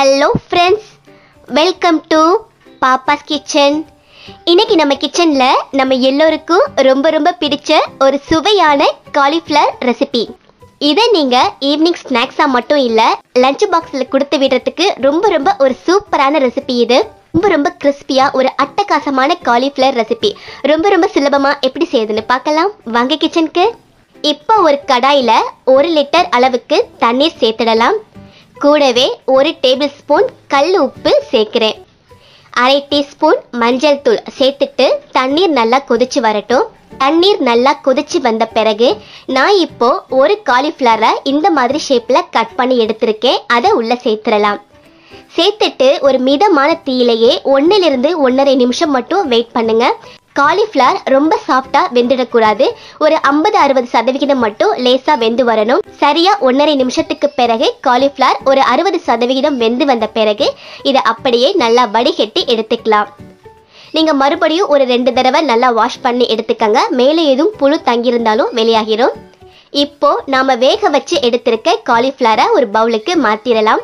hello friends welcome to Pappa's kitchen இன்னைக்கு நம்ம கிச்சனில் நம்ம எல்லோருக்கும் ரொம்ப ரொம்ப பிடிச்ச ஒரு சுவையான காலிஃப்ளவர் ரெசிபி இதை நீங்கள் ஈவினிங் ஸ்நாக்ஸாக மட்டும் இல்லை லஞ்ச் பாக்ஸில் கொடுத்து விடுறதுக்கு ரொம்ப ரொம்ப ஒரு சூப்பரான ரெசிபி இது ரொம்ப ரொம்ப கிறிஸ்பியாக ஒரு அட்டகாசமான காலிஃப்ளவர் ரெசிபி ரொம்ப ரொம்ப சுலபமாக எப்படி செய்யுதுன்னு பார்க்கலாம் வாங்க கிச்சனுக்கு இப்போ ஒரு கடாயில் ஒரு லிட்டர் அளவுக்கு தண்ணீர் சேர்த்துடலாம் கூடவே ஒரு டேபிள் ஸ்பூன் கல் உப்பு சேர்க்கிறேன் அரை டீஸ்பூன் மஞ்சள் தூள் சேர்த்துட்டு தண்ணீர் நல்லா கொதிச்சு வரட்டும் தண்ணீர் நல்லா கொதிச்சு வந்த பிறகு நான் இப்போ ஒரு காலிஃப்ளவரை இந்த மாதிரி ஷேப்பில் கட் பண்ணி எடுத்திருக்கேன் அதை உள்ளே சேர்த்துடலாம் சேர்த்துட்டு ஒரு மிதமான தீயிலேயே ஒன்றிலிருந்து ஒன்றரை நிமிஷம் மட்டும் வெயிட் பண்ணுங்க காலிஃப்ளவர் ரொம்ப சாஃப்டா வெந்துடக்கூடாது ஒரு ஐம்பது அறுபது சதவிகிதம் மட்டும் லேசா வெந்து வரணும் சரியா ஒன்றரை நிமிஷத்துக்கு பிறகு காலிஃப்ளவர் ஒரு அறுபது சதவிகிதம் வெந்து வந்த பிறகு இதை அப்படியே நல்லா வடிகட்டி எடுத்துக்கலாம் நீங்க மறுபடியும் ஒரு ரெண்டு தடவை நல்லா வாஷ் பண்ணி எடுத்துக்கங்க மேலே எதுவும் புழு தங்கியிருந்தாலும் வெளியாகிரும் இப்போ நாம வேக வச்சு எடுத்திருக்க காலிஃப்ளவரை ஒரு பவுலுக்கு மாத்திரலாம்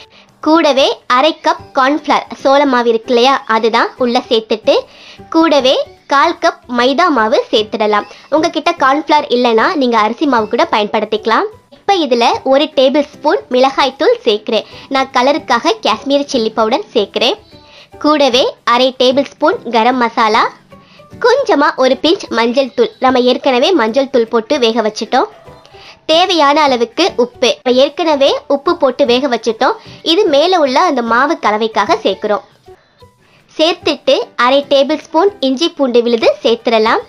கூடவே அரை கப் கார்ன்ஃப்ளவர் சோள மாவு இருக்கு இல்லையா அதுதான் உள்ள சேர்த்துட்டு கூடவே கால் கப் மைதா மாவு சேர்த்துடலாம் உங்ககிட்ட கார்ன்ஃப்ளவர் இல்லைன்னா நீங்கள் அரிசி மாவு கூட பயன்படுத்திக்கலாம் இப்போ இதில் ஒரு டேபிள் ஸ்பூன் மிளகாய்த்தூள் சேர்க்குறேன் நான் கலருக்காக காஷ்மீரி சில்லி பவுடர் சேர்க்குறேன் கூடவே அரை டேபிள் ஸ்பூன் கரம் மசாலா கொஞ்சமாக ஒரு பிஞ்ச் மஞ்சள் தூள் நம்ம ஏற்கனவே மஞ்சள் தூள் போட்டு வேக வச்சிட்டோம் தேவையான அளவுக்கு உப்பு நம்ம ஏற்கனவே உப்பு போட்டு வேக வச்சிட்டோம் இது மேலே உள்ள அந்த மாவு கலவைக்காக சேர்க்குறோம் சேர்த்துட்டு அரை டேபிள் ஸ்பூன் இஞ்சி பூண்டு விழுது சேர்த்துடலாம்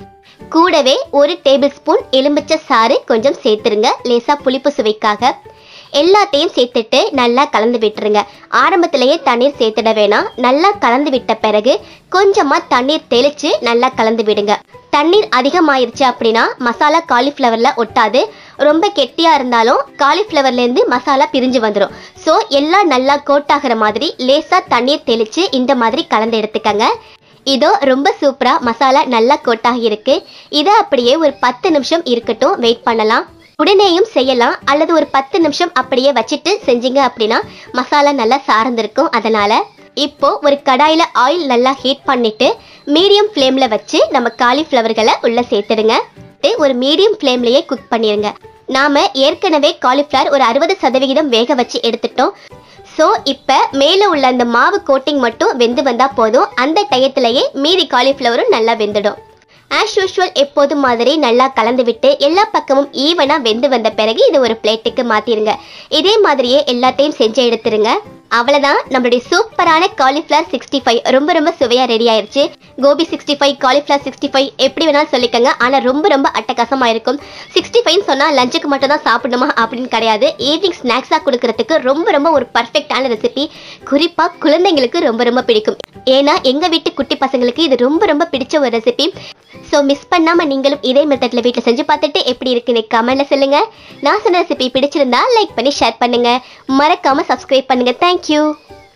கூடவே ஒரு டேபிள் ஸ்பூன் எலுமிச்சை சாறு கொஞ்சம் சேர்த்துருங்க லேசாக புளிப்பு சுவைக்காக எல்லாத்தையும் சேர்த்துட்டு நல்லா கலந்து விட்டுருங்க ஆரம்பத்திலேயே தண்ணீர் சேர்த்துட வேணாம் நல்லா கலந்து விட்ட பிறகு கொஞ்சமாக தண்ணீர் தெளித்து நல்லா கலந்து விடுங்க தண்ணீர் அதிகமாயிருச்சு அப்படின்னா மசாலா காலிஃப்ளவரில் ஒட்டாது ரொம்ப கெட்டியாக இருந்தாலும் காலிஃப்ளவர்லேருந்து மசாலா பிரிஞ்சு வந்துடும் ஸோ எல்லாம் நல்லா கோட் ஆகிற மாதிரி லேசாக தண்ணீர் தெளித்து இந்த மாதிரி கலந்து எடுத்துக்கங்க இதோ ரொம்ப சூப்பராக மசாலா நல்லா கோட்டாகி இருக்கு இதை அப்படியே ஒரு பத்து நிமிஷம் இருக்கட்டும் வெயிட் பண்ணலாம் உடனேயும் செய்யலாம் அல்லது ஒரு பத்து நிமிஷம் அப்படியே வச்சுட்டு செஞ்சீங்க அப்படின்னா மசாலா நல்லா சார்ந்திருக்கும் அதனால இப்போ ஒரு கடாயில் ஆயில் நல்லா ஹீட் பண்ணிட்டு மீடியம் ஃப்ளேமில் வச்சு நம்ம காலிஃப்ளவர்களை உள்ள சேர்த்துடுங்க ஒரு மீடியம் ஃப்ளேம்லேயே குக் பண்ணிடுங்க நாம ஏற்கனவே காலிஃப்ளவர் ஒரு அறுபது சதவிகிதம் வேக வச்சு எடுத்துட்டோம் ஸோ இப்போ மேலே உள்ள அந்த மாவு கோட்டிங் மட்டும் வெந்து வந்தால் போதும் அந்த டயத்திலேயே மீதி காலிஃப்ளவரும் நல்லா வெந்துடும் ஆஸ் யூஷுவல் எப்போதும் மாதிரி நல்லா கலந்து விட்டு எல்லா பக்கமும் ஈவனாக வெந்து வந்த பிறகு இது ஒரு பிளேட்டுக்கு மாற்றிடுங்க இதே மாதிரியே எல்லாத்தையும் செஞ்சு எடுத்துருங்க அவ்வளோதான் நம்மளுடைய சூப்பரான காலிஃப்ளவர் சிக்ஸ்டி ஃபைவ் ரொம்ப ரொம்ப சுவையாக ரெடி ஆயிருச்சு gobi sixty five cauliflower sixty five எப்படி வேணாலும் சொல்லிக்கோங்க ஆனால் ரொம்ப ரொம்ப அட்டகாசமாக இருக்கும் சிக்ஸ்டி ஃபைவ்னு சொன்னால் லஞ்சுக்கு மட்டும் தான் சாப்பிடணுமா அப்படின்னு கிடையாது ஈவினிங் ஸ்நாக்ஸாக கொடுக்கறதுக்கு ரொம்ப ரொம்ப ஒரு பர்ஃபெக்டான ரெசிபி குறிப்பாக குழந்தைங்களுக்கு ரொம்ப ரொம்ப பிடிக்கும் ஏன்னா எங்கள் வீட்டு குட்டி பசங்களுக்கு இது ரொம்ப ரொம்ப பிடிச்ச ஒரு ரெசிபி ஸோ மிஸ் பண்ணாமல் நீங்களும் இதே மெத்தடில் வீட்டில் செஞ்சு பார்த்துட்டு எப்படி இருக்குன்னு கமெண்ட்டில் சொல்லுங்கள் நான் சொன்ன ரெசிபி பிடிச்சிருந்தா லைக் பண்ணி ஷேர் பண்ணுங்கள் மறக்காமல் சப்ஸ்கிரைப் பண்ணுங்கள் தேங்க்யூ